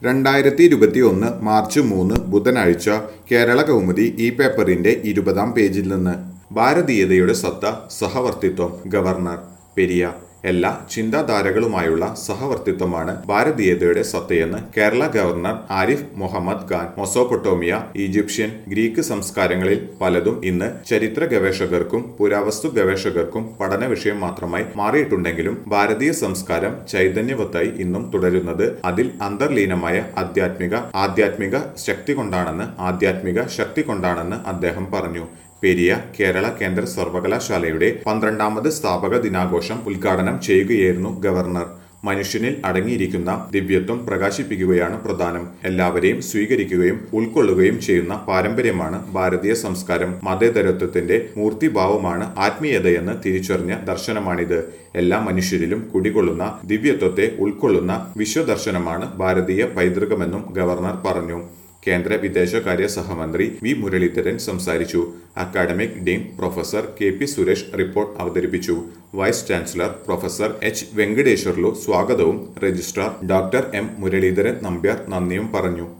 രണ്ടായിരത്തി ഇരുപത്തി ഒന്ന് മാർച്ച് മൂന്ന് ബുധനാഴ്ച കേരള കൗമുദി ഈ പേപ്പറിന്റെ ഇരുപതാം പേജിൽ നിന്ന് ഭാരതീയതയുടെ സത്ത സഹവർത്തിത്വം ഗവർണർ പെരിയ എല്ലാ ചിന്താധാരകളുമായുള്ള സഹവർത്തിത്വമാണ് ഭാരതീയതയുടെ സത്തയെന്ന് Kerala governor Arif Muhammad Khan Mesopotamia Egyptian Greek സംസ്കാരങ്ങളിൽ പലതും ഇന്ന് ചരിത്ര ഗവേഷകർക്കും പുരാവസ്തു ഗവേഷകർക്കും പഠന വിഷയം മാത്രമായി മാറിയിട്ടുണ്ടെങ്കിലും ഭാരതീയ സംസ്കാരം ചൈതന്യവത്തായി ഇന്നും തുടരുന്നത് അതിൽ അന്തർലീനമായ ആധ്യാത്മിക ആധ്യാത്മിക ശക്തി കൊണ്ടാണെന്ന് ആധ്യാത്മിക ശക്തി കൊണ്ടാണെന്ന് അദ്ദേഹം പറഞ്ഞു പെരിയ കേരള കേന്ദ്ര സർവകലാശാലയുടെ പന്ത്രണ്ടാമത് സ്ഥാപക ദിനാഘോഷം ഉദ്ഘാടനം ചെയ്യുകയായിരുന്നു ഗവർണർ മനുഷ്യനിൽ അടങ്ങിയിരിക്കുന്ന ദിവ്യത്വം പ്രകാശിപ്പിക്കുകയാണ് പ്രധാനം എല്ലാവരെയും സ്വീകരിക്കുകയും ഉൾക്കൊള്ളുകയും ചെയ്യുന്ന പാരമ്പര്യമാണ് ഭാരതീയ സംസ്കാരം മതേതരത്വത്തിന്റെ മൂർത്തിഭാവമാണ് ആത്മീയതയെന്ന് തിരിച്ചറിഞ്ഞ ദർശനമാണിത് എല്ലാ മനുഷ്യരിലും കുടികൊള്ളുന്ന ദിവ്യത്വത്തെ ഉൾക്കൊള്ളുന്ന വിശ്വദർശനമാണ് ഭാരതീയ പൈതൃകമെന്നും ഗവർണർ പറഞ്ഞു കേന്ദ്ര വിദേശകാര്യ സഹമന്ത്രി വി മുരളീധരൻ സംസാരിച്ചു academic dean professor K P Suresh report അവതരിപ്പിച്ചു vice chancellor professor H Venkateswarlu സ്വാഗതവും registrar doctor M Muraleedharan Nambiar നന്ദിയും പറഞ്ഞു